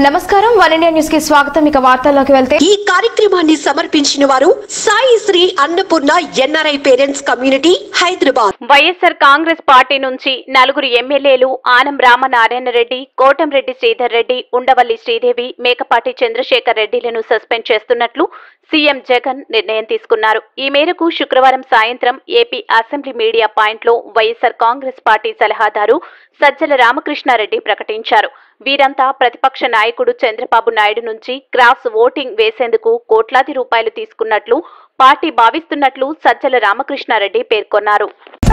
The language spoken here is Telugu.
నమస్కారం వన్ ఇండియా న్యూస్ కి స్వాగతం ఇక వార్తల్లోకి వెళ్తే ఈ కార్యక్రమాన్ని సమర్పించిన వారు Sai Shri Annapurna NRI parents community Hyderabad YSR Congress party నుంచి నలుగురు ఎమ్మెల్యేలు ఆనం రామనారాయణ రెడ్డి కోటంరెడ్డి శ్రీధర్ రెడ్డి ఉండవల్లి శ్రీదేవి మేకపాటి చంద్రశేఖర్ రెడ్డిలను సస్పెండ్ చేస్తున్నట్లు సీఎం జగన్ నిర్ణయం తీసుకున్నారు ఈ మేరకు శుక్రవారం సాయంత్రం ఏపీ అసెంబ్లీ మీడియా పాయింట్లో వైఎస్ఆర్ కాంగ్రెస్ పార్టీ సలహాదారు సజ్జల రామకృష్ణారెడ్డి ప్రకటించారు వీరంతా ప్రతిపక్ష నాయకుడు చంద్రబాబు నాయుడు నుంచి క్రాస్ ఓటింగ్ వేసేందుకు కోట్లాది రూపాయలు తీసుకున్నట్లు పార్టీ భావిస్తున్నట్లు సజ్జల రామకృష్ణారెడ్డి పేర్కొన్నారు